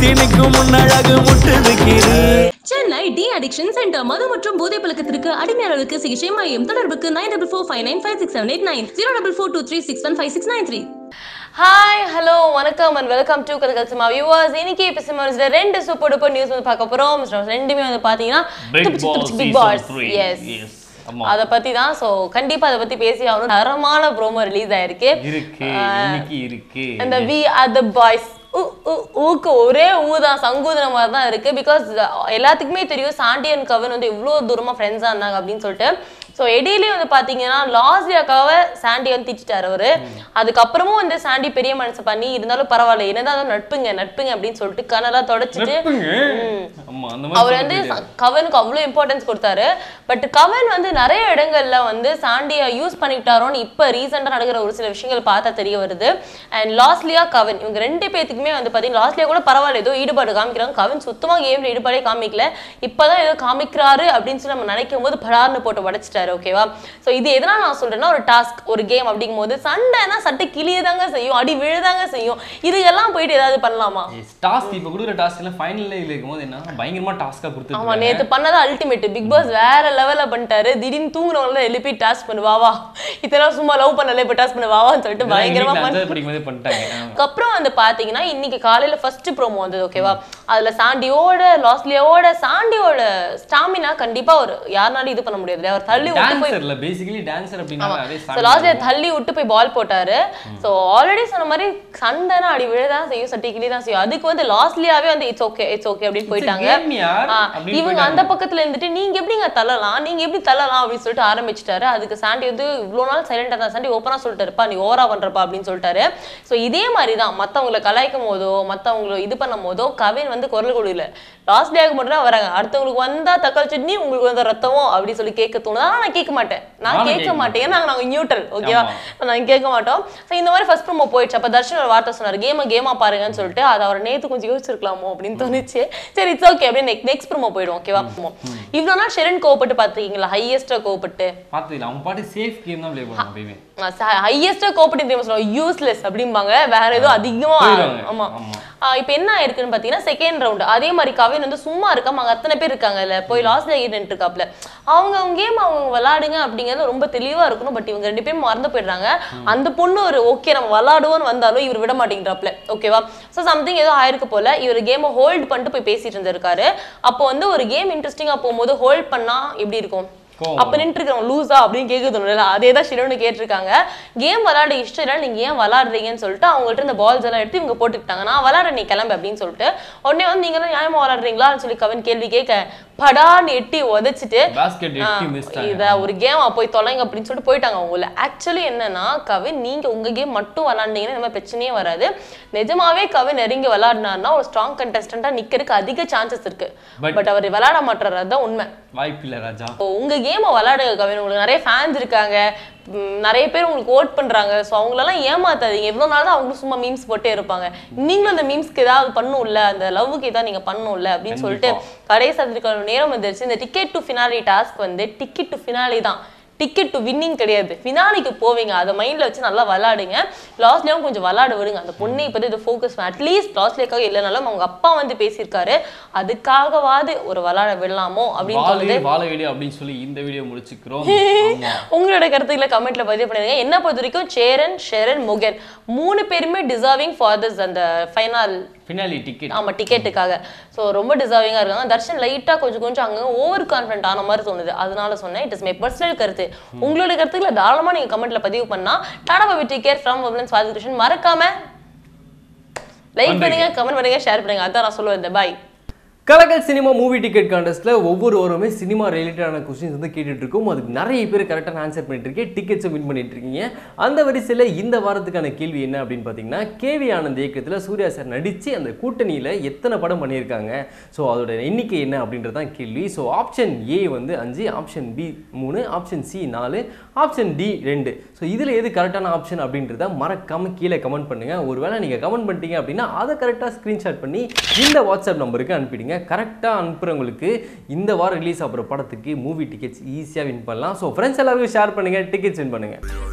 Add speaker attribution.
Speaker 1: முத்தி நிற்கும் முன்னழகு முட்டுது Giri
Speaker 2: Chennai T addiction centre மது மற்றும் போதை பழக்கத்திற்கு அடிமையாளர்களுக்கு சிகிச்சை மையம் தொடர்புக்கு nine double four five nine five six seven eight nine zero double four two three six one five six nine three
Speaker 3: hi hello வணக்கம் அண்ட் வெல்கம் டு கதகல் சினிமா வியூவர்ஸ் இன்னைக்கு எபிசோட்ஸ்ல ரெண்டு சூப்பர் டூப்பர் நியூஸ் வந்து பார்க்க போறோம் ரெண்டுமே வந்து பாத்தீங்கன்னா
Speaker 4: Big Boss
Speaker 3: big
Speaker 4: Season
Speaker 3: boss
Speaker 4: three.
Speaker 3: Yes
Speaker 4: Yes. ஆமா.
Speaker 3: அத பத்தி தான் சோ கண்டிப்பா அத பத்தி பேசி ஆகணும் தரமான ப்ரோமோ ரிலீஸ் ஆயிருக்கு
Speaker 4: இருக்கு இன்னைக்கு இருக்கு
Speaker 3: அந்த வி ஆர் த பாய்ஸ் ஊக்கு ஒரே ஊ தான் சங்கூதன மாதிரி தான் இருக்கு பிகாஸ் எல்லாத்துக்குமே தெரியும் சாண்டி அண்ட் கவன் வந்து இவ்வளோ தூரமா ஃப்ரெண்ட்ஸாக இருந்தாங்க அப்படின்னு சொல்லிட்டு ஸோ இடையிலே வந்து பார்த்தீங்கன்னா லாஸ்டியாக்காவை சாண்டி வந்து திட்டிட்டாரு அவரு அதுக்கப்புறமும் வந்து சாண்டி பெரிய மனசு பண்ணி இருந்தாலும் பரவாயில்ல என்னதான் அது நட்புங்க நட்புங்க அப்படின்னு சொல்லிட்டு கனெல்லாம் தொடச்சிட்டு
Speaker 4: ஆமா அந்த
Speaker 3: அவர்
Speaker 4: மாதிரி
Speaker 3: வந்து ச- கவனுக்கு அவ்வளோ இம்பார்ட்டன்ஸ் கொடுத்தாரு பட் கவன் வந்து நிறைய இடங்கள்ல வந்து சாண்டியை யூஸ் பண்ணிக்கிட்டாரோன்னு இப்போ ரீசெண்டாக நடக்கிற ஒரு சில விஷயங்கள் பார்த்தா தெரிய வருது அண்ட் லாஸ்லியா கவன் இவங்க ரெண்டு பேத்துக்குமே வந்து பார்த்தீங்கன்னா லாஸ்லியா கூட பரவாயில்ல ஏதோ ஈடுபாடு காமிக்கிறாங்க கவன் சுத்தமாக கேம்ல ஈடுபாடே காமிக்கல இப்போதான் ஏதோ காமிக்கிறாரு அப்படின்னு சொல்லி நம்ம நினைக்கும் போது படார்னு போட்டு உடைச்சிட்டாரு ஓகேவா ஸோ இது எதனால் நான் சொல்றேன்னா ஒரு டாஸ்க் ஒரு கேம் அப்படிங்கும் போது சண்டைனா சட்டை கிளியதாங்க செய்யும் அடி விழுதாங்க செய்யும் இதுக்கெல்லாம் போயிட்டு ஏதாவது பண்ணலாமா
Speaker 4: டாஸ்க் இப்ப கொடுக்குற டாஸ்க் எல்லாம் ஃபைனல் இருக்கும்போது என்ன பயங்கரமா டாஸ்கா
Speaker 3: ஆமா
Speaker 4: கொடுத்துருக்காங்க
Speaker 3: நேத்து பண்ணது அல்டிமேட் பிக் பாஸ் வேற லெவல்ல பண்ணிட்டாரு திடீர்னு தூங்குறவங்கள எழுப்பி டாஸ்க் பண்ணு வா வா இத்தனை சும்மா லவ் பண்ணல இப்ப டாஸ்க் பண்ணு வா வான்னு சொல்லிட்டு பயங்கரமா பண்ணி
Speaker 4: அஞ்சாவது படிக்கும் போதே பண்ணிட்டாங்க ஆமா.
Speaker 3: அதுக்கப்புறம் வந்து பாத்தீங்கன்னா இன்னைக்கு காலையில ஃபர்ஸ்ட் ப்ரோமோ வந்தது ஓகேவா அதுல சாண்டியோட லாஸ்லியோட சாண்டியோட ஸ்டாமினா கண்டிப்பா ஒரு யாருனாலும் இது பண்ண முடியாது அவர் தள்ளி விட்டு போய்
Speaker 4: டான்சர்ல பேசிக்கலி டான்சர் அப்படின்னா அதே
Speaker 3: ஸோ லாஸ்ட்ல தள்ளி விட்டு போய் பால் போட்டாரு ஸோ ஆல்ரெடி சொன்ன மாதிரி சண்டைனா அடி விழதான் செய்யும் சட்டி கிளி தான் செய்யும் அதுக்கு வந்து லாஸ்ட்லியாவே வந்து இட்ஸ் ஓகே இட்ஸ் ஓகே அப்படின்னு போயிட்டாங்க
Speaker 4: game யார்?
Speaker 3: ஆ,
Speaker 4: அப்படின்னு
Speaker 3: இவங்க அந்த பக்கத்துல இருந்துட்டு நீங்க எப்படிங்க தள்ளலாம் நீங்க எப்படி தள்ளலாம் அப்படின்னு சொல்லிட்டு ஆரம்பிச்சிட்டாரு அதுக்கு சாண்டி வந்து இவ்வளவு நாள் சைலண்டா தான் சாண்டி ஓப்பனா சொல்லிட்டாருப்பா நீ ஓவரா பண்றப்பா அப்படின்னு சொல்லிட்டாரு ஸோ இதே மாதிரி தான் மத்தவங்களை கலாய்க்கும் போதோ மத்தவங்களை இது பண்ணும் போதோ கவின் வந்து குரல் கொடுக்கல லாஸ்ட் டேக்கு மட்டும் தான் வராங்க அடுத்தவங்களுக்கு வந்தா தக்காளி சட்னி உங்களுக்கு வந்த ரத்தமோ அப்படின்னு சொல்லி கேட்க தோணுது ஆனா நான் கேட்க மாட்டேன் நான்
Speaker 4: நானும்
Speaker 3: கேட்க
Speaker 4: கேட்க
Speaker 3: மாட்டேன் ஏன்னா நாங்க நியூட்ரல் ஓகேவா
Speaker 4: ஆமா.
Speaker 3: நாங்க கேட்க மாட்டோம் ஸோ இந்த மாதிரி ஃபர்ஸ்ட் ப்ரோமோ போயிடுச்சு அப்ப தர்ஷன் ஒரு வார்த்தை சொன்னார் கேமை கேமா பாருங்கன்னு சொல்லிட்டு அதை அவர் நேத்து கொஞ்சம் யோசிச்சிருக்கலாமோ அப்படின்னு தோணுச்சு சரி இட்ஸ் ஓகே அப்படின்னு நெக்ஸ்ட் நெக்ஸ்ட் ப்ரோமோ போயிடும் ஓகேவா இவ்வளோ நாள் ஷெரன் கோவப்பட்டு பார்த்துருக்கீங்களா ஹையஸ்டா கோவப்பட்டு
Speaker 4: பாத்துக்கலாம் அவன் பாட்டு சேஃப் கேம் தான் ப்ளே பண்ணுவான் எப்பயுமே
Speaker 3: ஹையஸ்டா கோவப்பட்டு தெரியுமா சொல்லுவாங்க யூஸ்லெஸ் அப்படிம்பாங்க வேற எதுவும் அதிகமா
Speaker 4: போயிடுவாங்க.
Speaker 3: ஆமா
Speaker 4: ஆமா.
Speaker 3: ஆஹ் இப்போ என்ன ஆயிருக்குன்னு பார்த்தீங்கன்னா செகண்ட் ரவுண்ட் அதே மாதிரி கவின் வந்து சும்மா இருக்காம அங்க அத்தனை பேர் இருக்காங்கல்ல போய் லாஸ்ட்ல நின்று இருக்காப்ல அவங்க அவங்க கேம் அவங்க விளாடுங்க அப்படிங்கிறது ரொம்ப தெளிவா இருக்கணும் பட் இவங்க ரெண்டு பேரும் மறந்து போயிடுறாங்க அந்த பொண்ணு ஒரு ஓகே நம்ம விளாடுவோம்னு வந்தாலும் இவர் விட மாட்டேங்கிறாப்ல ஓகேவா ஸோ சம்திங் ஏதோ ஆயிருக்கு போல இவர் கேமை ஹோல்ட் பண்ணிட்டு போய் பேசிட்டு இருந்திருக்காரு அப்போ வந்து ஒரு கேம் இன்ட்ரெஸ்டிங்கா போகும்போது ஹோல்ட் பண்ணா எப்படி இருக்கும்
Speaker 4: கோவம்
Speaker 3: அப்ப நின்று இருக்கிறவங்க லூசா அப்படின்னு கேட்க தோணுல அதே தான் ஷிரோன்னு கேட்டிருக்காங்க கேம் விளாட இஷ்டம் இல்லை நீங்க ஏன் விளாடுறீங்கன்னு சொல்லிட்டு அவங்கள்ட்ட இந்த பால்ஸ் எல்லாம் எடுத்து இவங்க போட்டுக்கிட்டாங்க நான் விளாடுறேன் நீ கிளம்பு அப்படின்னு சொல்லிட்டு உடனே வந்து நீங்க எல்லாம் நியாயமா விளாடுறீங்களான்னு சொல்லி கவன் கேள்வி கேட்க படான்னு எட்டி உதைச்சிட்டு
Speaker 4: பாஸ்கெட் எட்டி மிஸ்
Speaker 3: இத ஒரு கேமா போய் தொலைங்க அப்படின்னு சொல்லிட்டு போயிட்டாங்க அவங்கள ஆக்சுவலி என்னன்னா கவின் நீங்க உங்க கேம் மட்டும் விளாண்டீங்கன்னா இந்த மாதிரி பிரச்சனையே வராது நிஜமாவே கவின் நெருங்கி விளாடினாருன்னா ஒரு ஸ்ட்ராங் கண்டஸ்டண்டா நிக்கிறதுக்கு அதிக சான்சஸ் இருக்கு
Speaker 4: But-
Speaker 3: பட் அவர் விளாட மாட்டாரு அதுதான் உண்மை
Speaker 4: வாய்ப்பில்லை ராஜா
Speaker 3: இப்போ உங்க கேமை விளையாடுங்க கவின் உங்களுக்கு நிறைய ஃபேன்ஸ் இருக்காங்க ம், நிறைய பேர் உங்களுக்கு ஓட் பண்றாங்க ஸோ அவங்களெல்லாம் ஏமாத்தாதீங்க எவ்வளோ நாள் தான் அவங்களும் சும்மா மீம்ஸ் போட்டே இருப்பாங்க நீங்களும் அந்த மீம்ஸ்க்கு ஏதாவது பண்ணும்ல அந்த லவ்வுக்கு ஏதாவது நீங்க பண்ணும்ல அப்படின்னு சொல்லிட்டு கடைசி அதுக்கான நேரம் வந்துருச்சு இந்த டிக்கெட் டு ஃபினாலி டாஸ்க் வந்து டிக்கெட் டு ஃபினாலி தான் டிக்கெட் டு வின்னிங் கிடையாது ஃபினாலிக்கு போவீங்க அதை மைண்ட்ல வச்சு நல்லா விளாடுங்க லாஸ்ட்லேயும் கொஞ்சம் விளாட விடுங்க அந்த பொண்ணை இப்போ இது ஃபோக்கஸ் அட்லீஸ்ட் லாஸ்ட்லேக்காக இல்லைனாலும் அவங்க அப்பா வந்து பேசியிருக்காரு அதுக்காகவாது ஒரு விளாட விடலாமோ அப்படின்னு
Speaker 4: வாழு
Speaker 3: தோணுது
Speaker 4: வாழ வீடியோ அப்படின்னு சொல்லி இந்த வீடியோ முடிச்சுக்கிறோம் ஆமா.
Speaker 3: உங்களோட கருத்துக்களை கமெண்ட்ல பதிவு பண்ணிருங்க என்ன பொறுத்த வரைக்கும் சேரன் ஷெரன் முகன் மூணு பேருமே டிசர்விங் ஃபார் திஸ் அந்த ஃபைனல்
Speaker 4: பின்னாடி டிக்கெட்
Speaker 3: ஆமா டிக்கெட்டுக்காக ஸோ ரொம்ப டிசர்விங்கா இருக்காங்க தர்ஷன் லைட்டா கொஞ்சம் கொஞ்சம் அங்க ஓவர் கான்ஃபிடென்ட் ஆன மாதிரி தோணுது அதனால சொன்னேன் இட் இஸ் மை பர்சனல் கருத்து உங்களோட கருத்துக்களை தாராளமா நீங்க கமெண்ட்ல பதிவு பண்ணா tata Bobby take care from வப்லன் சுவாதி கிருஷ்ணன் மறக்காம லைக் பண்ணுங்க கமெண்ட் பண்ணுங்க ஷேர் பண்ணுங்க அதான் நான் சொல்லுவேன் பாய்
Speaker 5: கலக்கல் சினிமா மூவி டிக்கெட் கான்டெஸ்ட்டில் ஒவ்வொரு வாரமே சினிமா ரிலேட்டடான கொஸ்டின்ஸ் வந்து கேட்டுட்டு இருக்கோம் அதுக்கு நிறைய பேர் கரெக்டாக ஆன்சர் பண்ணிட்டு இருக்கேன் டிக்கெட்ஸும் வின் பண்ணிட்டு இருக்கீங்க அந்த வரிசையில் இந்த வாரத்துக்கான கேள்வி என்ன அப்படின்னு பார்த்தீங்கன்னா கேவி ஆனந்த் இயக்கத்தில் சூர்யா சார் நடித்து அந்த கூட்டணியில் எத்தனை படம் பண்ணியிருக்காங்க ஸோ அதோட எண்ணிக்கை என்ன அப்படின்றது தான் கேள்வி ஸோ ஆப்ஷன் ஏ வந்து அஞ்சு ஆப்ஷன் பி மூணு ஆப்ஷன் சி நாலு ஆப்ஷன் டி ரெண்டு ஸோ இதில் எது கரெக்டான ஆப்ஷன் அப்படின்றத மறக்காம கீழே கமெண்ட் பண்ணுங்கள் ஒருவேளை நீங்கள் கமெண்ட் பண்ணிட்டீங்க அப்படின்னா அதை கரெக்டாக ஸ்க்ரீன்ஷாட் பண்ணி இந்த வாட்ஸ்அப் நம்பருக்கு அனுப்பிடுங்க கரெக்டாக அனுப்புறவங்களுக்கு இந்த வாரம் ரிலீஸ் ஆகிற படத்துக்கு மூவி டிக்கெட்ஸ் ஈஸியாக வின் பண்ணலாம் ஸோ ஃப்ரெண்ட்ஸ் எல்லாருக்கும் ஷேர் பண்ணுங்கள் டிக்கெட்ஸ் வின் பண்ணுங்கள்